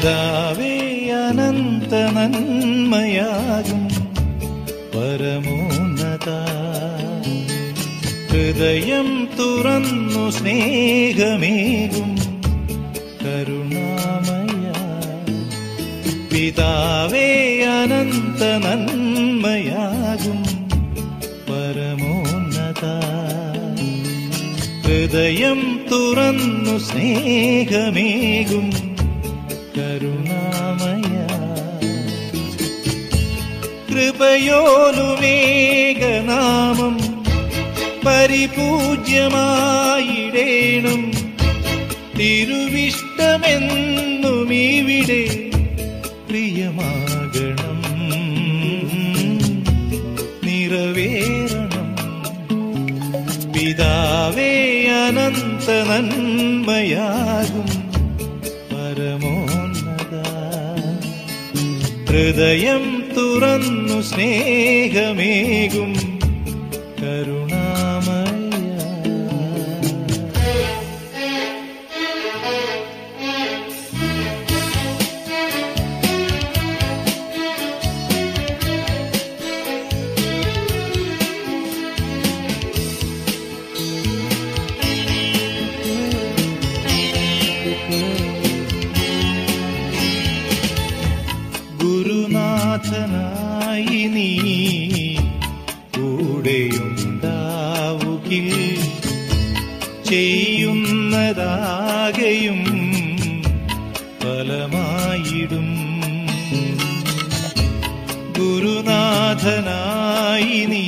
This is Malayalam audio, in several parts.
പിതാവേ അനന്ത നന്മയാകും പരമോന്നത ഹൃദയം തുറന്നു സ്നേഹമേകും കരുണാമയ പിതാവേ അനന്ത നന്മയാകും പരമോന്നത ഹൃദയം തുറന്നു സ്നേഹമേകും കരുണാമയ കൃപയോലുമേകനാമം പരിപൂജ്യമായിടേണം തിരുവിഷ്ടമെന്നും ഇവിടെ പ്രിയമാകണം നിറവേറണം പിതാവേ അനന്ത നന്മയാകും പരമോന്നത ഹൃദയം തുറന്നു സ്നേഹമേകും കരുണാമയ ഗുരുനാഥനായി നീ കൂടെയുണ്ടാവുകിൽ ചെയ്യുന്നതാകെയും ഫലമായിടും ഗുരുനാഥനായി നീ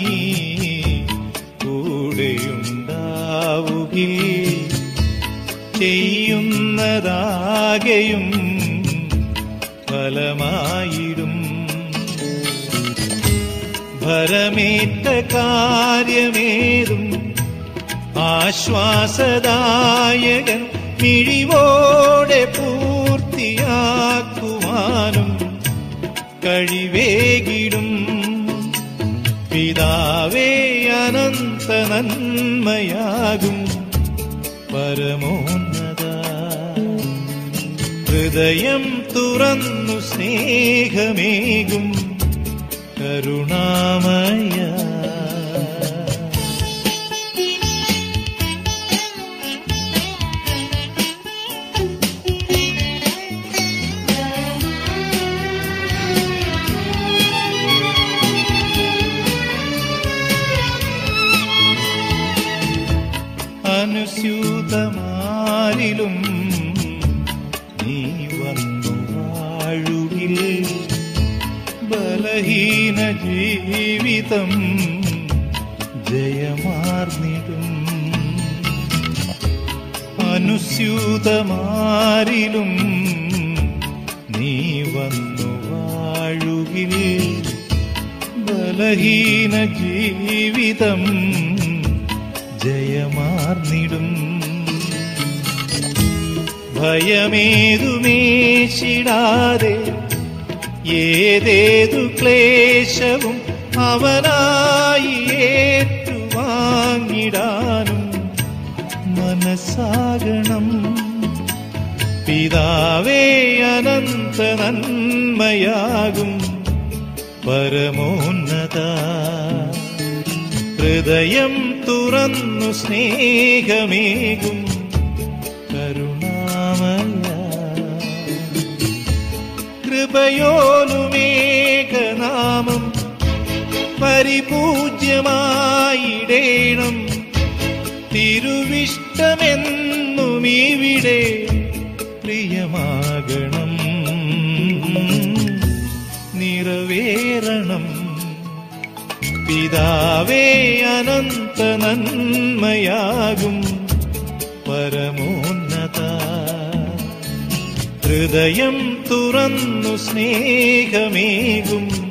കൂടെയുണ്ടാവുകിൽ ചെയ്യുന്നതാകെയും ഫലമായിടും ഭരമേറ്റ കാര്യമേതും ആശ്വാസദായകൻ മിഴിവോടെ പൂർത്തിയാക്കുവാനും കഴിവേകിടും പിതാവേ അനന്ത നന്മയാകും പരമോന്നത ഹൃദയം തുറന്നു സ്നേഹമേകും കരുണാമയ അനുസ്യൂതമാരിലും നീ വന്നു വാഴുകിൽ ബലഹീന ജീവിതം ജയമാർന്നിടും അനുസ്യൂതമാരിലും നീ വന്നു വാഴുകിൽ ബലഹീന ജീവിതം ജയമാർന്നിടും ഭയമേതുമേശിടാതെ ഏതേതു ക്ലേശവും അവനായി ഏറ്റുവാങ്ങിടാനും മനസ്സാകണം പിതാവേ അനന്ത നന്മയാകും പരമോന്നത ഹൃദയം തുറന്നു സ്നേഹമേകും കരുണാമയ കൃപയോലുമേകനാമം പരിപൂജ്യമായിടേണം തിരുവിഷ്ടമെന്നും ഇവിടെ പ്രിയമാകണം നിറവേറണം പിതാവേ അനന്ത നന്മയാകും പരമോന്നത ഹൃദയം തുറന്നു സ്നേഹമേകും